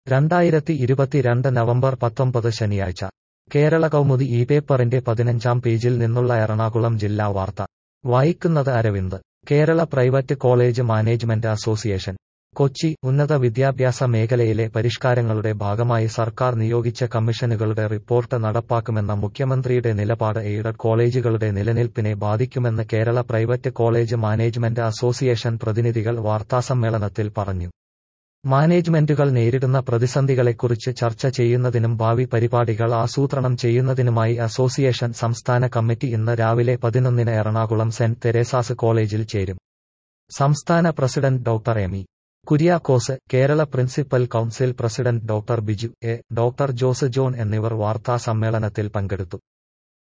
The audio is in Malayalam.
രണ്ടായിരത്തി ഇരുപത്തിരണ്ട് നവംബർ പത്തൊമ്പത് ശനിയാഴ്ച കേരള കൗമുദി ഈ പേപ്പറിന്റെ പതിനഞ്ചാം പേജിൽ നിന്നുള്ള എറണാകുളം ജില്ലാ വാർത്ത വായിക്കുന്നത് Aravind Kerala private college management association Kochi ഉന്നത വിദ്യാഭ്യാസ മേഖലയിലെ പരിഷ്കാരങ്ങളുടെ ഭാഗമായി സർക്കാർ നിയോഗിച്ച കമ്മീഷനുകളുടെ റിപ്പോർട്ട് നടപ്പാക്കുമെന്ന മുഖ്യമന്ത്രിയുടെ നിലപാട് എയ്ഡഡ് കോളേജുകളുടെ നിലനിൽപ്പിനെ ബാധിക്കുമെന്ന് Kerala private college management association പ്രതിനിധികൾ വാർത്താസമ്മേളനത്തിൽ പറഞ്ഞു മാനേജ്മെന്റുകൾ നേരിടുന്ന പ്രതിസന്ധികളെക്കുറിച്ച് ചർച്ച ചെയ്യുന്നതിനും ഭാവി പരിപാടികൾ ആസൂത്രണം ചെയ്യുന്നതിനുമായി അസോസിയേഷൻ സംസ്ഥാന കമ്മിറ്റി ഇന്ന് രാവിലെ പതിനൊന്നിന് എറണാകുളം സെന്റ് തെരേസാസ് കോളേജിൽ ചേരും സംസ്ഥാന president doctor M E Kuriakose Kerala principal council president doctor Biju A doctor Jose John എന്നിവർ വാർത്താ സമ്മേളനത്തിൽ പങ്കെടുത്തു